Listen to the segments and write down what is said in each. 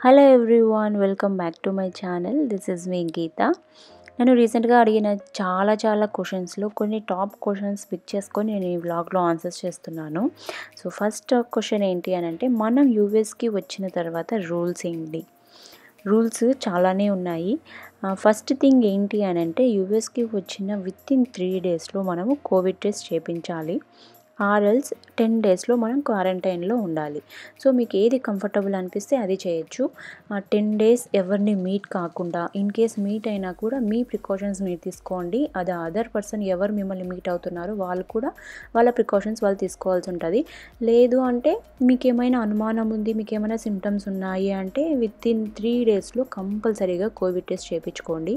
hello everyone welcome back to my channel this is me Geetha నేను రీసెంట్గా అడిగిన చాలా చాలా క్వశ్చన్స్లో కొన్ని టాప్ క్వశ్చన్స్ పిక్ చేసుకొని నేను ఈ వ్లాగ్లో ఆన్సర్స్ చేస్తున్నాను సో ఫస్ట్ క్వశ్చన్ ఏంటి అని అంటే మనం యూఎస్కి వచ్చిన తర్వాత రూల్స్ ఏంటి రూల్స్ చాలానే ఉన్నాయి ఫస్ట్ థింగ్ ఏంటి అని అంటే యూఎస్కి వచ్చిన విత్ ఇన్ త్రీ డేస్లో మనము కోవిడ్ టెస్ట్ చేయించాలి ఆర్ఎల్స్ టెన్ డేస్లో మనం క్వారంటైన్లో ఉండాలి సో మీకు ఏది కంఫర్టబుల్ అనిపిస్తే అది చేయొచ్చు టెన్ డేస్ ఎవరిని మీట్ కాకుండా ఇన్ కేస్ మీట్ అయినా కూడా మీ ప్రికాషన్స్ మీరు తీసుకోండి అది అదర్ పర్సన్ ఎవరు మిమ్మల్ని మీట్ అవుతున్నారో వాళ్ళు కూడా వాళ్ళ ప్రికాషన్స్ వాళ్ళు తీసుకోవాల్సి ఉంటుంది లేదు అంటే మీకు ఏమైనా అనుమానం ఉంది మీకు ఏమైనా సిమ్టమ్స్ ఉన్నాయి అంటే విత్ ఇన్ త్రీ డేస్లో కంపల్సరీగా కోవిడ్ టెస్ట్ చేయించుకోండి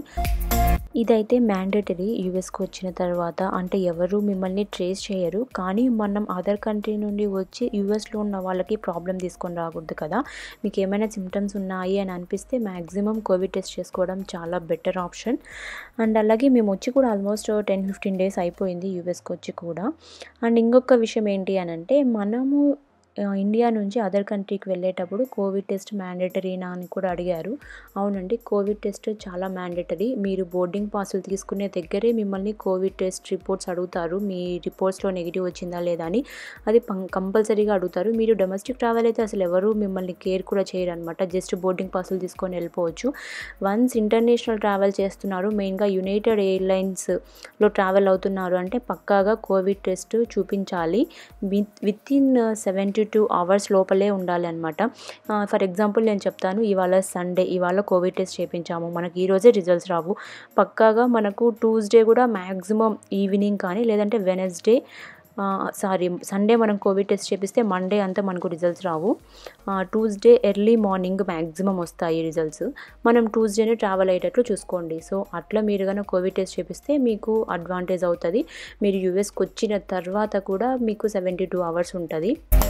ఇదైతే మ్యాండేటరీ యూఎస్కి వచ్చిన తర్వాత అంటే ఎవరు మిమ్మల్ని ట్రేస్ చేయరు కానీ మనం అదర్ కంట్రీ నుండి వచ్చి యూఎస్లో ఉన్న వాళ్ళకి ప్రాబ్లం తీసుకొని రాకూడదు కదా మీకు ఏమైనా సిమ్టమ్స్ ఉన్నాయి అని అనిపిస్తే మ్యాక్సిమం కోవిడ్ టెస్ట్ చేసుకోవడం చాలా బెటర్ ఆప్షన్ అండ్ అలాగే మేము వచ్చి కూడా ఆల్మోస్ట్ టెన్ ఫిఫ్టీన్ డేస్ అయిపోయింది యూఎస్కి వచ్చి కూడా అండ్ ఇంకొక విషయం ఏంటి అని అంటే మనము ఇండియా నుంచి అదర్ కంట్రీకి వెళ్ళేటప్పుడు కోవిడ్ టెస్ట్ మ్యాండేటరీనా అని కూడా అడిగారు అవునండి కోవిడ్ టెస్ట్ చాలా మ్యాండేటరీ మీరు బోర్డింగ్ పాసులు తీసుకునే దగ్గరే మిమ్మల్ని కోవిడ్ టెస్ట్ రిపోర్ట్స్ అడుగుతారు మీ రిపోర్ట్స్లో నెగిటివ్ వచ్చిందా లేదా అని అది కంపల్సరీగా అడుగుతారు మీరు డొమెస్టిక్ ట్రావెల్ అయితే అసలు ఎవరు మిమ్మల్ని కేర్ కూడా చేయరు అనమాట జస్ట్ బోర్డింగ్ పాసులు తీసుకొని వెళ్ళిపోవచ్చు వన్స్ ఇంటర్నేషనల్ ట్రావెల్ చేస్తున్నారు మెయిన్గా యునైటెడ్ ఎయిర్లైన్స్లో ట్రావెల్ అవుతున్నారు అంటే పక్కాగా కోవిడ్ టెస్ట్ చూపించాలి within seventy two hours లోపలే ఉండాలి అనమాట ఫర్ ఎగ్జాంపుల్ నేను చెప్తాను ఇవాళ సండే ఇవాళ కోవిడ్ టెస్ట్ చేయించాము మనకి ఈరోజే రిజల్ట్స్ రావు పక్కాగా మనకు ట్యూస్డే కూడా మ్యాక్సిమం ఈవినింగ్ కానీ లేదంటే వెనస్డే సారీ సండే మనం కోవిడ్ టెస్ట్ చేపిస్తే మండే అంతా మనకు రిజల్ట్స్ రావు ట్యూస్డే ఎర్లీ మార్నింగ్ మ్యాక్సిమం వస్తాయి రిజల్ట్స్ మనం ట్యూస్డేనే ట్రావెల్ అయ్యేటట్లు చూసుకోండి సో అట్లా మీరు కనుక కోవిడ్ టెస్ట్ చేపిస్తే మీకు అడ్వాంటేజ్ అవుతుంది మీరు యూఎస్కి వచ్చిన తర్వాత కూడా మీకు సెవెంటీ టూ అవర్స్ ఉంటుంది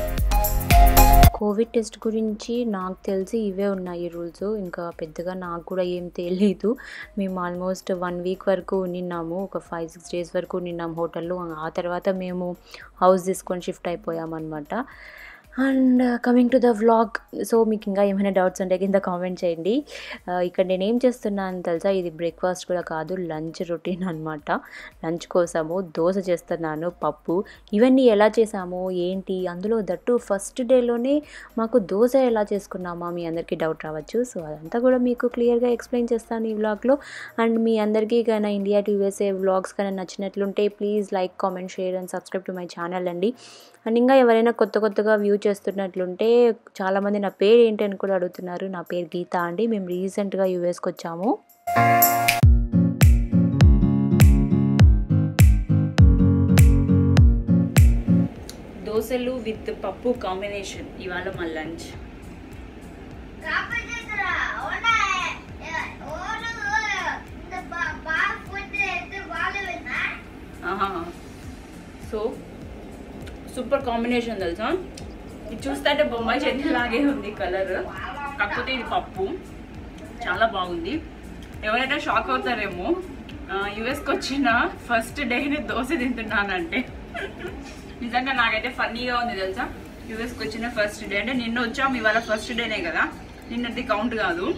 కోవిడ్ టెస్ట్ గురించి నాకు తెలిసి ఇవే ఉన్నాయి రూల్స్ ఇంకా పెద్దగా నాకు కూడా ఏం తెలియదు మేము ఆల్మోస్ట్ వన్ వీక్ వరకు నిన్నాము ఒక ఫైవ్ సిక్స్ డేస్ వరకు నిన్నాం హోటల్లో ఆ తర్వాత మేము హౌస్ తీసుకొని షిఫ్ట్ అయిపోయామన్నమాట and coming to the vlog so మీకు ఇంకా ఏమైనా డౌట్స్ ఉంటే కింద కామెంట్ చేయండి ఇక్కడ నేను ఏం చేస్తున్నాను తెలుసా ఇది బ్రేక్ఫాస్ట్ కూడా కాదు లంచ్ రొటీన్ అనమాట లంచ్ కోసము దోశ చేస్తున్నాను పప్పు ఇవన్నీ ఎలా చేసాము ఏంటి అందులో దట్టు ఫస్ట్ డేలోనే మాకు దోశ ఎలా చేసుకున్నామా మీ అందరికీ డౌట్ రావచ్చు సో అదంతా కూడా మీకు క్లియర్గా ఎక్స్ప్లెయిన్ చేస్తాను ఈ వ్లాగ్లో అండ్ మీ అందరికీ కన్నా ఇండియా టీవీఎస్ఏ వ్లాగ్స్ కానీ నచ్చినట్లుంటే please like comment share and subscribe to my channel అండి అండ్ ఇంకా ఎవరైనా కొత్త కొత్తగా వ్యూ చేస్తున్నట్లుంటే చాలామంది నా పేరు ఏంటి అని కూడా అడుగుతున్నారు నా పేరు గీత అండి మేము రీసెంట్గా యూఎస్కి వచ్చాము దోశలు విత్ పప్పు కాంబినేషన్ ఇవాళ మా లంచ్ సో సూపర్ కాంబినేషన్ తెలుసా ఇది చూస్తే బొమ్మాయి చట్నీ లాగే ఉంది కలర్ కాకపోతే ఇది పప్పు చాలా బాగుంది ఎవరైనా షాక్ అవుతారేమో యుఎస్కి వచ్చిన ఫస్ట్ డేని దోశ తింటున్నానంటే నిజంగా నాకైతే ఫన్నీగా ఉంది తెలుసా యుఎస్కి వచ్చిన ఫస్ట్ డే అంటే నిన్న వచ్చాము ఇవాళ ఫస్ట్ డేనే కదా నిన్నది కౌంట్ కాదు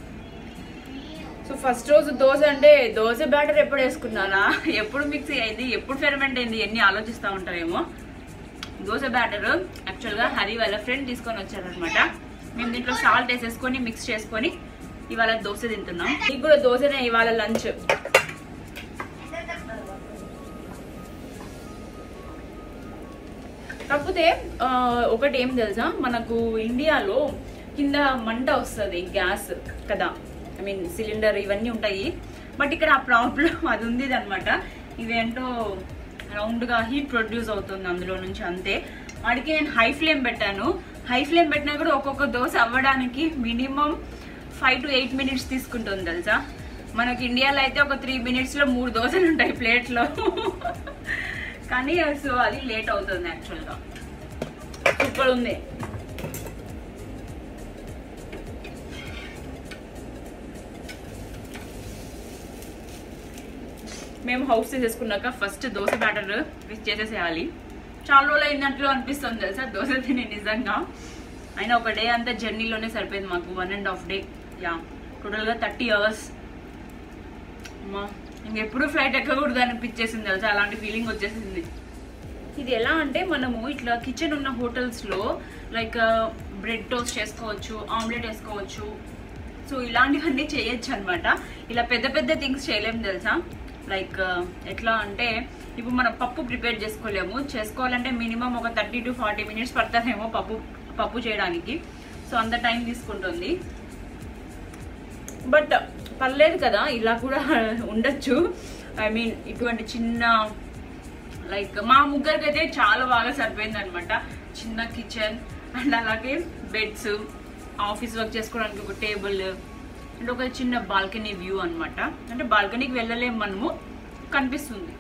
సో ఫస్ట్ రోజు దోశ అంటే దోశ బ్యాటర్ ఎప్పుడు వేసుకున్నానా ఎప్పుడు మిక్సీ అయింది ఎప్పుడు ఫెర్మెంట్ అయింది ఎన్ని ఆలోచిస్తూ ఉంటారేమో దోశ బ్యాటర్ యాక్చువల్గా హరి వాళ్ళ ఫ్రెండ్ తీసుకొని వచ్చారనమాట మేము దీంట్లో సాల్ట్ వేసేసుకొని మిక్స్ చేసుకొని ఇవాళ దోశ తింటున్నాం మీకు కూడా దోశనే ఇవాళ లంచ్ కాకపోతే ఒకటి ఏం తెలుసా మనకు ఇండియాలో కింద మంట వస్తుంది గ్యాస్ కదా ఐ మీన్ సిలిండర్ ఇవన్నీ ఉంటాయి బట్ ఇక్కడ ఆ ప్రాబ్లం అది ఉంది అనమాట ఇవేంటో రౌండ్గా హీట్ ప్రొడ్యూస్ అవుతుంది అందులో నుంచి అంతే వాడికి నేను హై ఫ్లేమ్ పెట్టాను హై ఫ్లేమ్ పెట్టినా కూడా ఒక్కొక్క దోశ అవ్వడానికి minimum five to eight minutes తీసుకుంటుంది తెలుసా మనకి ఇండియాలో అయితే ఒక త్రీ మినిట్స్లో మూడు దోశలు ఉంటాయి ప్లేట్లో కానీ సో అది లేట్ అవుతుంది యాక్చువల్గా సూపర్ ఉంది మేము హౌస్ చేసేసుకున్నాక ఫస్ట్ దోశ బ్యాటర్ చేసేసేయాలి చాలా రోజులు అయినట్లు అనిపిస్తుంది తెలుసా దోశ తిని నిజంగా అయినా ఒక డే అంతా జర్నీలోనే సరిపోయింది మాకు one and half day yeah టోటల్గా థర్టీ అవర్స్ అమ్మా ఇంకెప్పుడు ఫ్లైట్ ఎక్కకూడదు అనిపించేసింది తెలుసా అలాంటి ఫీలింగ్ వచ్చేసింది ఇది ఎలా అంటే మనము ఇట్లా కిచెన్ ఉన్న హోటల్స్లో లైక్ బ్రెడ్ టోస్ట్ చేసుకోవచ్చు ఆమ్లెట్ వేసుకోవచ్చు సో ఇలాంటివన్నీ చేయొచ్చు అనమాట ఇలా పెద్ద పెద్ద థింగ్స్ చేయలేము తెలుసా లైక్ ఎట్లా అంటే ఇప్పుడు మనం పప్పు ప్రిపేర్ చేసుకోలేము చేసుకోవాలంటే మినిమం ఒక థర్టీ టు ఫార్టీ మినిట్స్ పడుతుందేమో పప్పు పప్పు చేయడానికి సో అంత టైం తీసుకుంటుంది బట్ పర్లేదు కదా ఇలా కూడా ఉండొచ్చు ఐ మీన్ ఇటువంటి చిన్న లైక్ మా ముగ్గురికి అయితే చాలా బాగా సరిపోయింది అనమాట చిన్న కిచెన్ అండ్ అలాగే బెడ్స్ ఆఫీస్ వర్క్ చేసుకోవడానికి ఒక టేబుల్ అండ్ ఒక చిన్న బాల్కనీ వ్యూ అన్నమాట అంటే బాల్కనీకి వెళ్ళలేము మనము కనిపిస్తుంది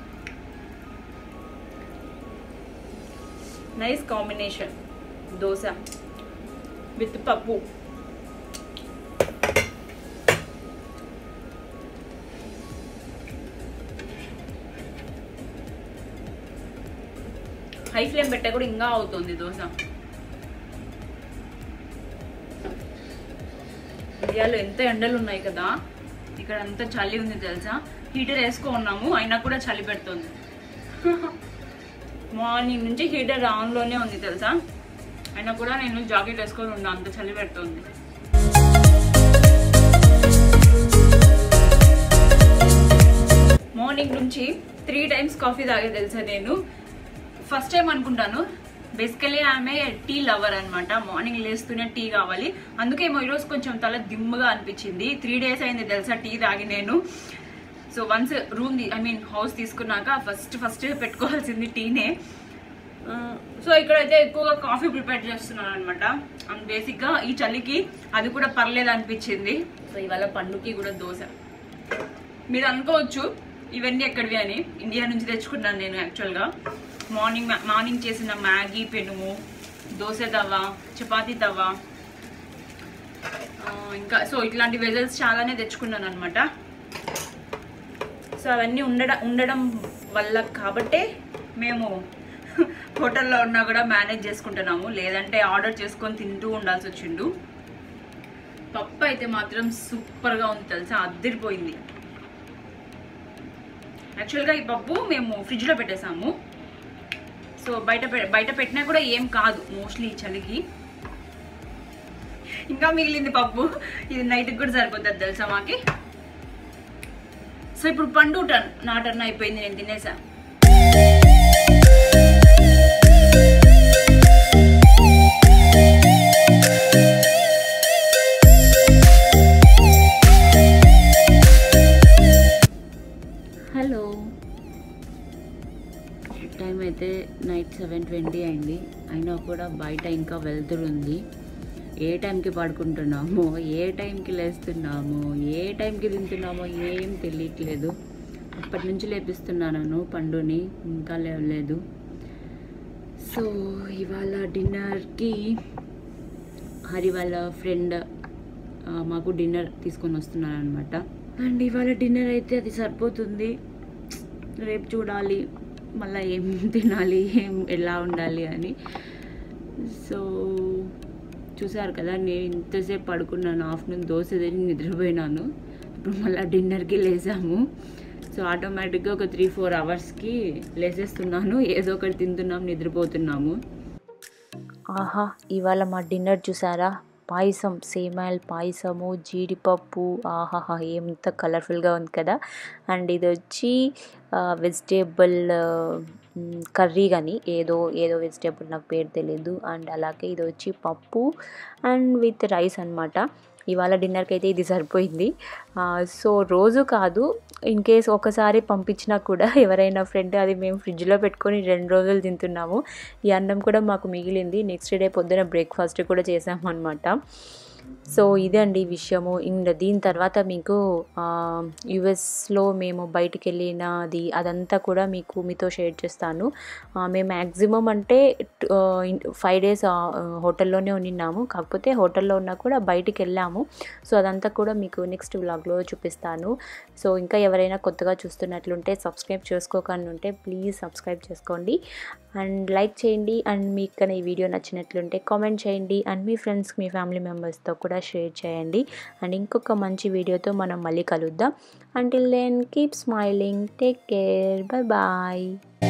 నైస్ కాంబినేషన్ దోశ విత్ పప్పు హై ఫ్లేమ్ పెట్టా కూడా ఇంకా అవుతుంది దోశ ఇండియాలో ఎంత ఎండలు ఉన్నాయి కదా ఇక్కడ అంతా చలి ఉంది తెలుసా హీటర్ వేసుకో ఉన్నాము అయినా కూడా చలి పెడుతుంది మార్నింగ్ నుంచి హీటర్ ఆన్లోనే ఉంది తెలుసా అయినా కూడా నేను జాకెట్ వేసుకొని ఉన్నా అంత చలి పెడుతుంది మార్నింగ్ నుంచి త్రీ టైమ్స్ కాఫీ తాగే తెలుసా నేను ఫస్ట్ టైం అనుకుంటాను బేసికలీ ఆమె టీ లవర్ అనమాట మార్నింగ్ లేస్తూనే టీ కావాలి అందుకేమో ఈరోజు కొంచెం తల దిమ్ముగా అనిపించింది త్రీ డేస్ అయింది తెలుసా టీ తాగి నేను so once room I mean house తీసుకున్నాక ఫస్ట్ ఫస్ట్ పెట్టుకోవాల్సింది టీనే సో ఇక్కడైతే ఎక్కువగా కాఫీ ప్రిపేర్ చేస్తున్నాను అనమాట అండ్ బేసిక్గా ఈ చలికి అది కూడా పర్లేదు అనిపించింది సో ఇవాళ పండుకి కూడా దోశ మీరు అనుకోవచ్చు ఇవన్నీ ఎక్కడివి అని ఇండియా నుంచి తెచ్చుకున్నాను నేను యాక్చువల్గా మార్నింగ్ మార్నింగ్ చేసిన మ్యాగీ పెనుము దోశ తవ్వ చపాతీ తవ్వ ఆ, ఇంకా సో ఇట్లాంటి వెజల్స్ చాలానే తెచ్చుకున్నాను అనమాట సో అవన్నీ ఉండడం ఉండడం వల్ల కాబట్టే మేము హోటల్లో ఉన్నా కూడా మేనేజ్ చేసుకుంటున్నాము లేదంటే ఆర్డర్ చేసుకొని తింటూ ఉండాల్సి వచ్చిండు పప్పు అయితే మాత్రం సూపర్గా ఉంది తెలుసా అద్దరిపోయింది యాక్చువల్గా ఈ పప్పు మేము ఫ్రిడ్జ్లో పెట్టేసాము సో బయట పె- బయట పెట్టినా కూడా ఏం కాదు మోస్ట్లీ చలికి ఇంకా మిగిలింది పప్పు ఇది నైట్కి కూడా సరిపోతుంది తెలుసా మాకి సో ఇప్పుడు పండు టర్న్ నా టర్న్ అయిపోయింది నేను తినేసా హలో టైం అయితే నైట్ సెవెన్ ట్వంటీ అయింది అయినా కూడా బయట ఇంకా వెళ్తురుంది ఏ టైంకి పడుకుంటున్నామో ఏ టైంకి లేస్తున్నామో ఏ టైంకి తింటున్నామో ఏం తెలియట్లేదు అప్పటి నుంచి లేపిస్తున్నాను పండుని ఇంకా లేవలేదు సో ఇవాళ డిన్నర్కి హరి వాళ్ళ ఫ్రెండ్ మాకు డిన్నర్ తీసుకొని వస్తున్నాను అనమాట అండ్ ఇవాళ డిన్నర్ అయితే అది సరిపోతుంది రేపు చూడాలి మళ్ళీ ఏం తినాలి ఏం ఎలా ఉండాలి అని సో చూసారు కదా నేను ఇంతసేపు పడుకున్నాను ఆఫ్టర్నూన్ దోశ తిని నిద్రపోయినాను ఇప్పుడు మళ్ళీ డిన్నర్కి లేసాము సో ఆటోమేటిక్గా ఒక త్రీ ఫోర్ అవర్స్కి లేసేస్తున్నాను ఏదో ఒకటి తింటున్నాం నిద్రపోతున్నాము ఆహా ఇవాళ మా డిన్నర్ చూసారా పాయసం సేమాయిల్ పాయసము జీడిపప్పు ఆహాహా ఎంత కలర్ఫుల్గా ఉంది కదా అండ్ ఇది వచ్చి వెజిటేబుల్ కర్రీ కానీ ఏదో ఏదో వెజిటేబుల్ నాకు పేరు తెలియదు అండ్ అలాగే ఇది వచ్చి పప్పు అండ్ విత్ రైస్ అనమాట ఇవాళ డిన్నర్కి అయితే ఇది సరిపోయింది ఆ, సో రోజు కాదు ఇన్ కేస్ ఒకసారి పంపించినా కూడా ఎవరైనా ఫ్రెండ్ అది మేము ఫ్రిడ్జ్లో పెట్టుకొని రెండు రోజులు తింటున్నాము ఈ అన్నం కూడా మాకు మిగిలింది నెక్స్ట్ డే పొద్దున బ్రేక్ఫాస్ట్ కూడా చేసామన్నమాట సో ఇదే అండి విషయము ఇంక దీని తర్వాత మీకు యుఎస్లో మేము బయటికి వెళ్ళినది అదంతా కూడా మీకు మీతో షేర్ చేస్తాను ఆ, మేము మ్యాక్సిమం అంటే ఫైవ్ డేస్ హోటల్లోనే ఉన్నాము కాకపోతే హోటల్లో ఉన్నా కూడా బయటికి వెళ్ళాము సో అదంతా కూడా మీకు నెక్స్ట్ వ్లాగ్లో చూపిస్తాను సో ఇంకా ఎవరైనా కొత్తగా చూస్తున్నట్లుంటే సబ్స్క్రైబ్ చేసుకోకుండా ఉంటే ప్లీజ్ సబ్స్క్రైబ్ చేసుకోండి అండ్ లైక్ చేయండి అండ్ మీకు కనుక ఈ వీడియో నచ్చినట్లుంటే కామెంట్ చేయండి అండ్ మీ ఫ్రెండ్స్ మీ ఫ్యామిలీ మెంబర్స్తో కూడా షేర్ చేయండి అండ్ ఇంకొక మంచి వీడియోతో మనం మళ్ళీ కలుద్దాం until then keep smiling take care bye bye